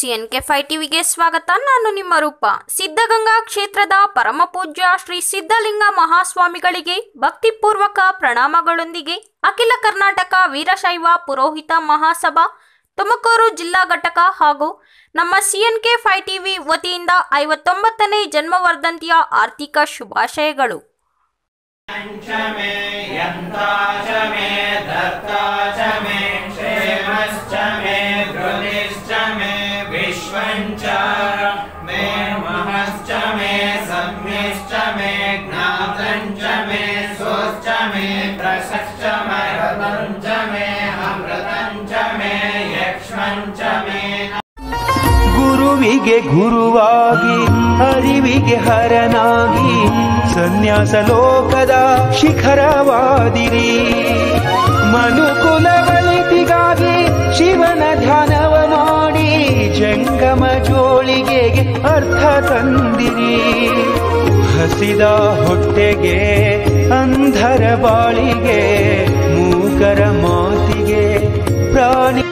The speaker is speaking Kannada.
ಸಿಎನ್ಕೆ ಫೈ ಟಿವಿಗೆ ಸ್ವಾಗತ ನಾನು ನಿಮ್ಮ ರೂಪ ಸಿದ್ಧಗಂಗಾ ಕ್ಷೇತ್ರದ ಪರಮಪೂಜ್ಯ ಶ್ರೀ ಸಿದ್ಧಲಿಂಗ ಮಹಾಸ್ವಾಮಿಗಳಿಗೆ ಭಕ್ತಿಪೂರ್ವಕ ಪ್ರಣಾಮಗಳೊಂದಿಗೆ ಅಖಿಲ ಕರ್ನಾಟಕ ವೀರಶೈವ ಪುರೋಹಿತ ಮಹಾಸಭಾ ತುಮಕೂರು ಜಿಲ್ಲಾ ಘಟಕ ಹಾಗೂ ನಮ್ಮ ಸಿಎನ್ಕೆ ಫೈ ಟಿವಿ ವತಿಯಿಂದ ಐವತ್ತೊಂಬತ್ತನೇ ಜನ್ಮವರ್ಧಂತಿಯ ಆರ್ಥಿಕ ಶುಭಾಶಯಗಳು च मे यन्ता च मे धर्ता च मे क्षेमश्च मे धृतिश्च मे विश्वं च मे महश्च मे सम्यश्च मे ज्ञातं च मे सोश्च मे प्रशश्च मरतं च मे अमृतं च मे यक्ष्मं च मे ಗುರುವಿಗೆ ಗುರುವಾಗಿ ಅರಿವಿಗೆ ಹರನಾಗಿ ಸನ್ಯಾಸ ಲೋಕದ ಶಿಖರವಾದಿರಿ ಮನುಕುಲ ಒಳಿತಿಗಾಗಿ ಶಿವನ ಧ್ಯಾನವ ಮಾಡಿ ಜಂಗಮ ಜೋಳಿಗೆಗೆ ಅರ್ಥ ತಂದಿರಿ ಹಸಿದ ಹೊಟ್ಟೆಗೆ ಅಂಧರ ಬಾಳಿಗೆ ಮೂಕರ ಮಾತಿಗೆ ಪ್ರಾಣಿ